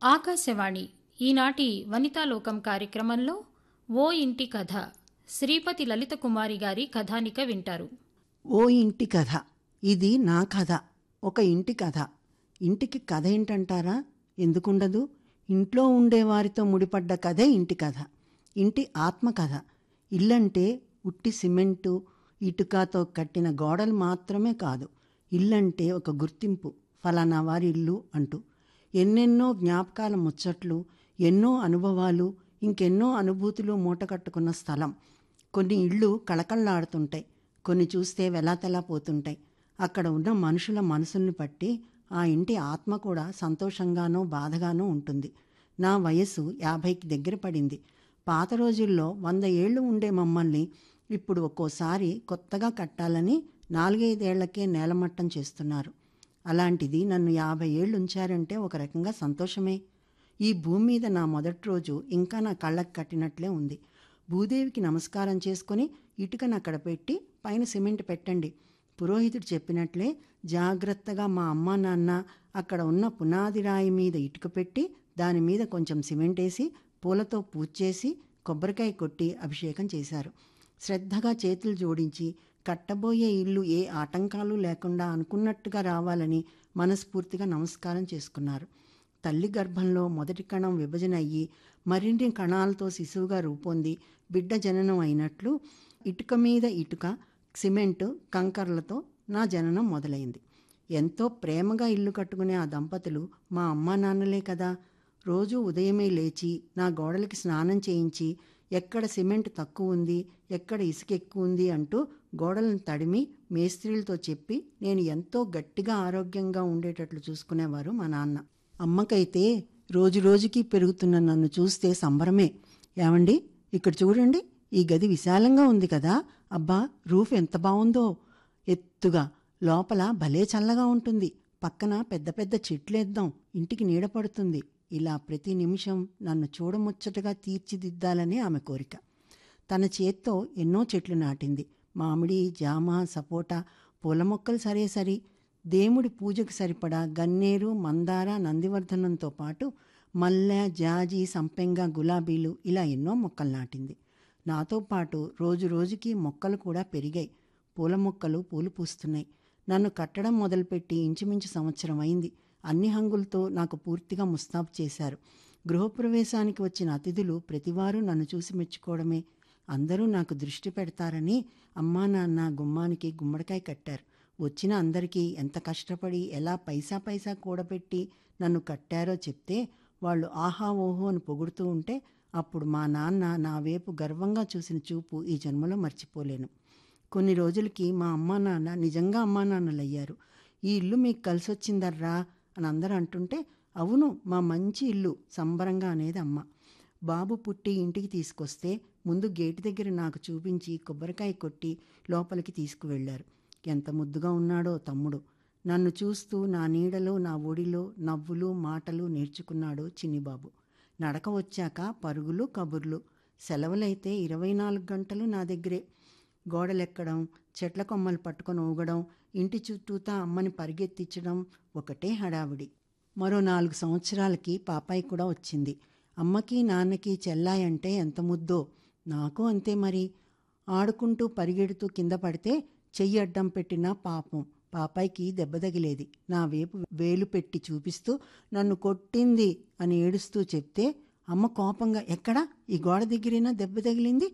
ఆకాశవాణి ఈనాటి వనితాలోకం కార్యక్రమంలో ఓ ఇంటి కథ శ్రీపతి లలిత కుమారి గారి కథానిక వింటారు ఓ ఇంటి కథ ఇది నా కథ ఒక ఇంటి కథ ఇంటికి కథ ఏంటంటారా ఎందుకుండదు ఇంట్లో ఉండేవారితో ముడిపడ్డ కథే ఇంటి కథ ఇంటి ఆత్మకథ ఇల్లంటే ఉట్టి సిమెంటు ఇటుకతో కట్టిన గోడలు మాత్రమే కాదు ఇల్లంటే ఒక గుర్తింపు ఫలానా వారి ఇల్లు అంటూ ఎన్నెన్నో జ్ఞాపకాల ముచ్చట్లు ఎన్నో అనుభవాలు ఇంకెన్నో అనుభూతులు మూటకట్టుకున్న స్థలం కొన్ని ఇళ్ళు కళకళలాడుతుంటాయి కొన్ని చూస్తే వెలాతెలా పోతుంటాయి అక్కడ ఉన్న మనుషుల మనసుల్ని బట్టి ఆ ఇంటి ఆత్మ కూడా సంతోషంగానో బాధగానో ఉంటుంది నా వయస్సు యాభైకి దగ్గర పడింది పాత రోజుల్లో వంద ఏళ్ళు ఉండే మమ్మల్ని ఇప్పుడు ఒక్కోసారి కొత్తగా కట్టాలని నాలుగైదేళ్లకే నేలమట్టం చేస్తున్నారు అలాంటిది నన్ను యాభై ఏళ్ళు ఉంచారంటే ఒక రకంగా సంతోషమే ఈ భూమి మీద నా మొదటి రోజు ఇంకా నా కళ్ళకు కట్టినట్లే ఉంది భూదేవికి నమస్కారం చేసుకొని ఇటుకను అక్కడ పెట్టి పైన సిమెంట్ పెట్టండి పురోహితుడు చెప్పినట్లే జాగ్రత్తగా మా అమ్మ నాన్న అక్కడ ఉన్న పునాది రాయి మీద ఇటుక పెట్టి దాని మీద కొంచెం సిమెంట్ వేసి పూలతో పూజ చేసి కొబ్బరికాయ కొట్టి అభిషేకం చేశారు శ్రద్ధగా చేతులు జోడించి కట్టబోయే ఇల్లు ఏ ఆటంకాలు లేకుండా అనుకున్నట్టుగా రావాలని మనస్ఫూర్తిగా నమస్కారం చేసుకున్నారు తల్లి గర్భంలో మొదటి కణం విభజన అయ్యి మరిన్ని కణాలతో శిశువుగా రూపొంది బిడ్డ జననం అయినట్లు ఇటుక మీద ఇటుక సిమెంటు కంకర్లతో నా జననం మొదలైంది ఎంతో ప్రేమగా ఇల్లు కట్టుకునే ఆ దంపతులు మా అమ్మా నాన్నలే కదా రోజు ఉదయమే లేచి నా గోడలకి స్నానం చేయించి ఎక్కడ సిమెంట్ తక్కువ ఉంది ఎక్కడ ఇసుక ఎక్కువ ఉంది అంటూ గోడలను తడిమి మేస్త్రీలతో చెప్పి నేను ఎంతో గట్టిగా ఆరోగ్యంగా ఉండేటట్లు చూసుకునేవారు మా నాన్న అమ్మకైతే రోజు రోజుకి పెరుగుతున్న నన్ను చూస్తే సంబరమే ఏమండి ఇక్కడ చూడండి ఈ గది విశాలంగా ఉంది కదా అబ్బా రూఫ్ ఎంత బాగుందో ఎత్తుగా లోపల భలే చల్లగా ఉంటుంది పక్కన పెద్ద పెద్ద చెట్లేద్దాం ఇంటికి నీడ పడుతుంది ఇలా ప్రతి నిమిషం నన్ను చూడముచ్చటగా తీర్చిదిద్దాలని ఆమె కోరిక తన చేత్తో ఎన్నో చెట్లు నాటింది మామిడి జామ సపోటా పూల మొక్కలు సరే సరి దేవుడి పూజకు సరిపడా గన్నేరు మందార నందివర్ధనంతో పాటు మల్లె జాజి సంపెంగ గులాబీలు ఇలా ఎన్నో మొక్కలు నాటింది నాతో పాటు రోజు రోజుకి మొక్కలు కూడా పెరిగాయి పూల మొక్కలు పూలు పూస్తున్నాయి నన్ను కట్టడం మొదలుపెట్టి ఇంచుమించు సంవత్సరం అయింది అన్ని హంగులతో నాకు పూర్తిగా ముస్తాబు చేశారు గృహప్రవేశానికి వచ్చిన అతిథులు ప్రతివారు నన్ను చూసి మెచ్చుకోవడమే అందరూ నాకు దృష్టి పెడతారని అమ్మా నాన్న గుమ్మానికి గుమ్మడికాయ కట్టారు వచ్చిన అందరికీ ఎంత కష్టపడి ఎలా పైసా పైసా కూడబెట్టి నన్ను కట్టారో చెప్తే వాళ్ళు ఆహా ఓహో అని పొగుడుతూ ఉంటే అప్పుడు మా నాన్న నా వైపు గర్వంగా చూసిన చూపు ఈ జన్మలో మర్చిపోలేను కొన్ని రోజులకి మా అమ్మా నాన్న నిజంగా అమ్మా నాన్నలయ్యారు ఈ ఇల్లు మీకు కలిసి వచ్చిందర్రా అని అందరూ అంటుంటే అవును మా మంచి ఇల్లు సంబరంగా అనేది అమ్మ బాబు పుట్టి ఇంటికి తీసుకొస్తే ముందు గేటు దగ్గర నాకు చూపించి కొబ్బరికాయ కొట్టి లోపలికి తీసుకువెళ్ళారు ఎంత ముద్దుగా ఉన్నాడో తమ్ముడు నన్ను చూస్తూ నా నీడలో నా ఒడిలో నవ్వులు మాటలు నేర్చుకున్నాడు చిన్నిబాబు నడక వచ్చాక పరుగులు కబుర్లు సెలవులైతే ఇరవై నాలుగు గంటలు నా దగ్గరే గోడలెక్కడం చెట్ల కొమ్మలు పట్టుకొని ఊగడం ఇంటి చుట్టూతా అమ్మని పరిగెత్తించడం ఒకటే హడావిడి మరో నాలుగు సంవత్సరాలకి పాపాయి కూడా వచ్చింది అమ్మకి నాన్నకి చెల్లాయి అంటే ఎంత ముద్దో నాకు అంతే మరి ఆడుకుంటూ పరిగెడుతూ కింద పడితే చెయ్యి అడ్డం పెట్టిన పాపం పాపాయికి దెబ్బ తగిలేది నా వైపు వేలు పెట్టి చూపిస్తూ నన్ను కొట్టింది అని ఏడుస్తూ చెప్తే అమ్మ కోపంగా ఎక్కడా ఈ గోడ దగ్గరైనా దెబ్బ తగిలింది